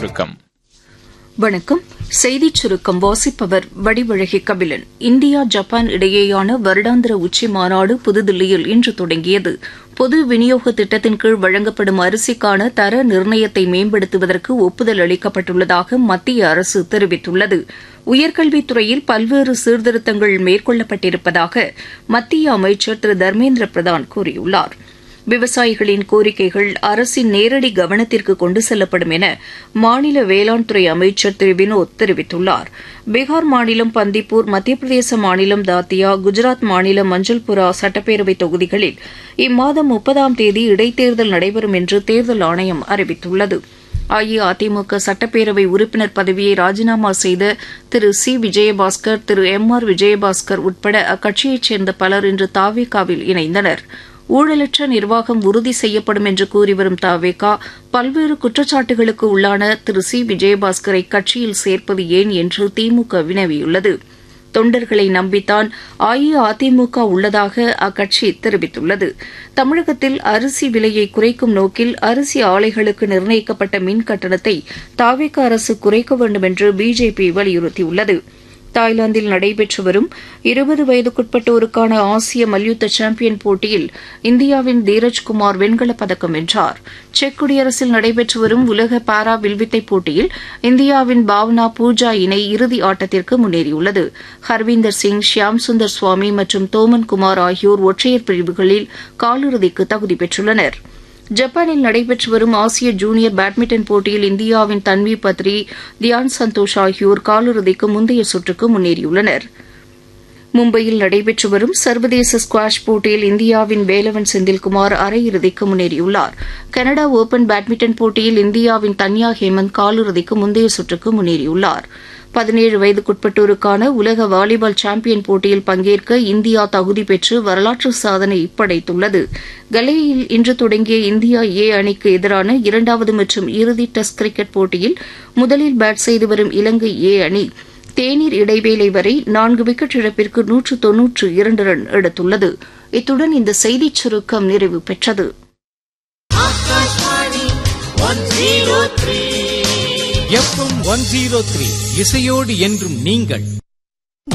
சுருக்கம் வணக்கம் செய்திச் சுருக்கம் வாசிப்பவர் வடிவழகி கபிலன் இந்தியா ஜப்பான் இடையேயான வருடாந்திர உச்சி மாநாடு புதுதில்லியில் இன்று தொடங்கியது பொது விநியோக திட்டத்தின் கீழ் வழங்கப்படும் அரிசிக்கான தர நிர்ணயத்தை மேம்படுத்துவதற்கு ஒப்புதல் அளிக்கப்பட்டுள்ளதாக மத்திய அரசு தெரிவித்துள்ளது உயர்கல்வித்துறையில் பல்வேறு சீர்திருத்தங்கள் மேற்கொள்ளப்பட்டிருப்பதாக மத்திய அமைச்சர் திரு தர்மேந்திர பிரதான் கூறியுள்ளாா் விவசாயிகளின் கோரிக்கைகள் அரசின் நேரடி கவனத்திற்கு கொண்டு செல்லப்படும் என மாநில வேளாண் துறை அமைச்சர் திரு வினோத் தெரிவித்துள்ளார் பீகார் மாநிலம் பந்திப்பூர் மத்திய பிரதேச மாநிலம் தாத்தியா குஜராத் மாநிலம் மஞ்சள்புரா சட்டப்பேரவை தொகுதிகளில் இம்மாதம் முப்பதாம் தேதி இடைத்தேர்தல் நடைபெறும் என்று தேர்தல் ஆணையம் அறிவித்துள்ளது அஇஅதிமுக சட்டப்பேரவை உறுப்பினர் பதவியை ராஜினாமா செய்த திரு சி விஜயபாஸ்கர் திரு எம் ஆர் விஜயபாஸ்கர் உட்பட அக்கட்சியைச் சேர்ந்த பலர் இன்று தாவேகாவில் இணைந்தனர் ஊழலற்ற நிர்வாகம் உறுதி செய்யப்படும் என்று கூறி வரும் தாவேகா பல்வேறு குற்றச்சாட்டுகளுக்கு உள்ளான திரு சி விஜயபாஸ்கரை கட்சியில் சேர்ப்பது ஏன் என்று திமுக வினவியுள்ளது தொண்டர்களை நம்பித்தான் அஇஅதிமுக உள்ளதாக அக்கட்சி தெரிவித்துள்ளது தமிழகத்தில் அரிசி விலையை குறைக்கும் நோக்கில் அரிசி ஆலைகளுக்கு நிர்ணயிக்கப்பட்ட மின் கட்டணத்தை தாவேக அரசு குறைக்க வேண்டும் என்று பிஜேபி வலியுறுத்தியுள்ளது தாய்லாந்தில் நடைபெற்று வரும் இருபது வயதுக்குட்பட்டோருக்கான ஆசிய மல்யுத்த சாம்பியன் போட்டியில் இந்தியாவின் தீரஜ்குமார் வெண்கலப் பதக்கம் வென்றார் செக் குடியரசில் நடைபெற்று வரும் உலக பாரா வில்வித்தை போட்டியில் இந்தியாவின் பாவனா பூஜா இணை இறுதி ஆட்டத்திற்கு முன்னேறியுள்ளது ஹர்வீந்தர் சிங் ஷியாம் சுந்தர் சுவாமி மற்றும் தோமன் குமார் ஆகியோர் ஒற்றையர் பிரிவுகளில் காலிறுதிக்கு தகுதி பெற்றுள்ளனா் ஜப்பானில் நடைபெற்று வரும் ஆசிய ஜூனியர் பேட்மிண்டன் போட்டியில் இந்தியாவின் தன்வி பத்ரி தியான் சந்தோஷ் ஆகியோர் காலிறுதிக்கு முந்தைய சுற்றுக்கு முன்னேறியுள்ளனர் மும்பையில் நடைபெற்று வரும் சர்வதேச ஸ்குவாஷ் போட்டியில் இந்தியாவின் வேலவன் செந்தில்குமார் அரையிறுதிக்கு முன்னேறியுள்ளார் கனடா ஒபன் பேட்மிண்டன் போட்டியில் இந்தியாவின் தன்யா ஹேமந்த் காலிறுதிக்கு முந்தைய சுற்றுக்கு முன்னேறியுள்ளார் பதினேழு வயதுக்குட்பட்டோருக்கான உலக வாலிபால் சாம்பியன் போட்டியில் பங்கேற்க இந்தியா தகுதி பெற்று வரலாற்று சாதனை படைத்துள்ளது கலேயில் இன்று தொடங்கிய இந்தியா ஏ அணிக்கு எதிரான இரண்டாவது மற்றும் இறுதி டெஸ்ட் கிரிக்கெட் போட்டியில் முதலில் பேட் செய்து வரும் இலங்கை ஏ அணி தேநீர் இடைவேளை வரை நான்கு விக்கெட் இழப்பிற்கு நூற்று தொன்னூற்று இரண்டு ரன் எடுத்துள்ளது இத்துடன் இந்த செய்திச் சுருக்கம் நிறைவு பெற்றது எஃப்எம் ஒன் ஜீரோ த்ரீ இசையோடு என்றும் நீங்கள்